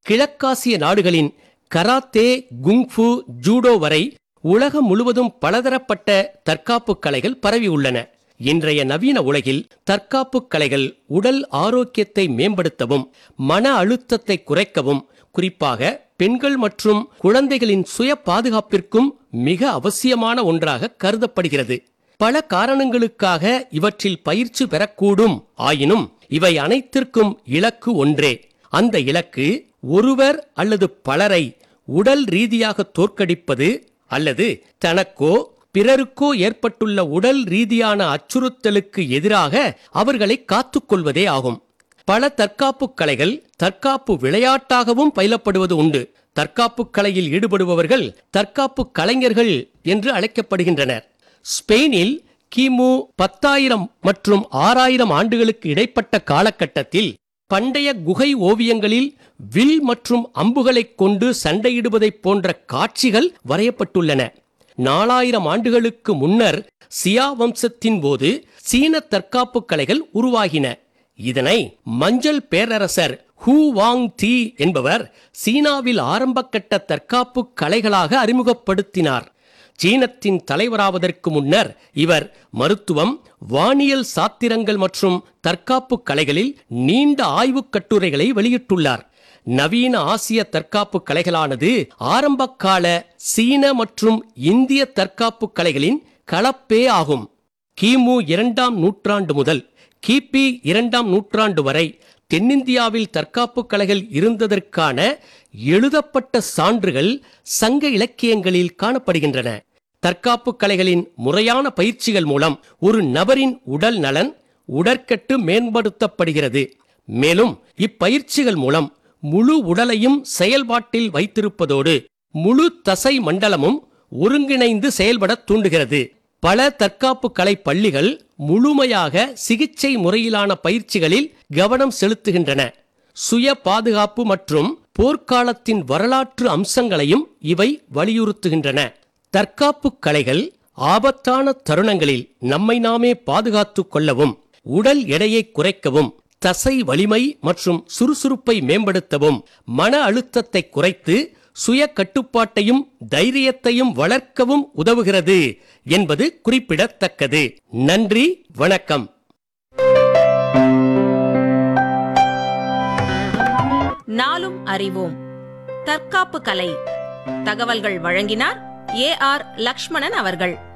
கிழக்காசிய நாடுகளின் karate kung fu judo வரை உலகம் முழுவதும் பலதரப்பட்ட தற்காப்புக் கலைகள் பரவியுள்ளன இன்றைய நவீன உலகில் தற்காப்புக் கலைகள் உடல் ஆரோக்கியத்தை மேம்படுத்தவும் மன அழுத்தத்தை குறைக்கவும் குறிப்பாக பெண்கள் மற்றும் குழந்தைகளின் சுய பாதுகாப்பிற்கும் மிக அவசியமான ஒன்றாக கருதப்படுகிறது பல காரணங்களுக்காக இவற்றில் பயிற்சி பெறக்கூடும் ஆயினும் இவை அனைத்திற்கும் இலக்கு ஒன்றே அந்த இலக்கு ஒருவர் அல்லது பலரை உடல் ரீதியாக தோற்கடிப்பது அல்லது தனக்கோ பிறருக்கோ ஏற்பட்டுள்ள உடல் ரீதியான அச்சுறுத்தலுக்கு எதிராக அவர்களை காத்துக்கொள்வதே ஆகும் பல தற்காப்புக் கலைகள் தற்காப்பு விளையாட்டாகவும் பயிலப்படுவது உண்டு தற்காப்புக் கலையில் ஈடுபடுபவர்கள் தற்காப்பு கலைஞர்கள் என்று அழைக்கப்படுகின்றனர் ஸ்பெயினில் கிமு பத்தாயிரம் மற்றும் ஆறாயிரம் ஆண்டுகளுக்கு இடைப்பட்ட காலகட்டத்தில் பண்டைய குகை ஓவியங்களில் வில் மற்றும் அம்புகளைக் கொண்டு சண்டையிடுவதைப் போன்ற காட்சிகள் வரையப்பட்டுள்ளன நாலாயிரம் ஆண்டுகளுக்கு முன்னர் சியா வம்சத்தின் போது சீன தற்காப்புக் கலைகள் உருவாகின இதனை மஞ்சள் பேரரசர் ஹூ வாங் தி என்பவர் சீனாவில் ஆரம்பகட்ட தற்காப்புக் கலைகளாக அறிமுகப்படுத்தினார் சீனத்தின் தலைவராவதற்கு முன்னர் இவர் மருத்துவம் வானியல் சாத்திரங்கள் மற்றும் தற்காப்புக் கலைகளில் நீண்ட ஆய்வுக் கட்டுரைகளை வெளியிட்டுள்ளார் நவீன ஆசிய தற்காப்பு கலைகளானது ஆரம்பகால சீன மற்றும் இந்திய தற்காப்பு கலைகளின் கலப்பே ஆகும் கிமு இரண்டாம் நூற்றாண்டு முதல் கிபி இரண்டாம் நூற்றாண்டு வரை தென்னிந்தியாவில் தற்காப்பு கலைகள் இருந்ததற்கான எழுதப்பட்ட சான்றுகள் சங்க இலக்கியங்களில் காணப்படுகின்றன தற்காப்பு கலைகளின் முறையான பயிற்சிகள் மூலம் ஒரு நபரின் உடல் நலன் உடற்கட்டு மேம்படுத்தப்படுகிறது மேலும் இப்பயிற்சிகள் மூலம் முழு உடலையும் செயல்பாட்டில் வைத்திருப்பதோடு முழு தசை மண்டலமும் ஒருங்கிணைந்து செயல்பட தூண்டுகிறது பல தற்காப்பு கலை பள்ளிகள் முழுமையாக சிகிச்சை முறையிலான பயிற்சிகளில் கவனம் செலுத்துகின்றன சுய பாதுகாப்பு மற்றும் போர்க்காலத்தின் வரலாற்று அம்சங்களையும் இவை வலியுறுத்துகின்றன தற்காப்பு கலைகள் ஆபத்தான தருணங்களில் நம்மை நாமே பாதுகாத்துக் கொள்ளவும் உடல் எடையை குறைக்கவும் தசை வலிமை மற்றும் சுறுசுறுப்பை மேம்படுத்தவும் மன அழுத்தத்தை குறைத்து சுய கட்டுப்பாட்டையும் தைரியத்தையும் வளர்க்கவும் உதவுகிறது என்பது குறிப்பிடத்தக்கது நன்றி வணக்கம் நாளும் அறிவோம் தற்காப்பு கலை தகவல்கள் வழங்கினார் ஏ ஆர் லக்ஷ்மணன் அவர்கள்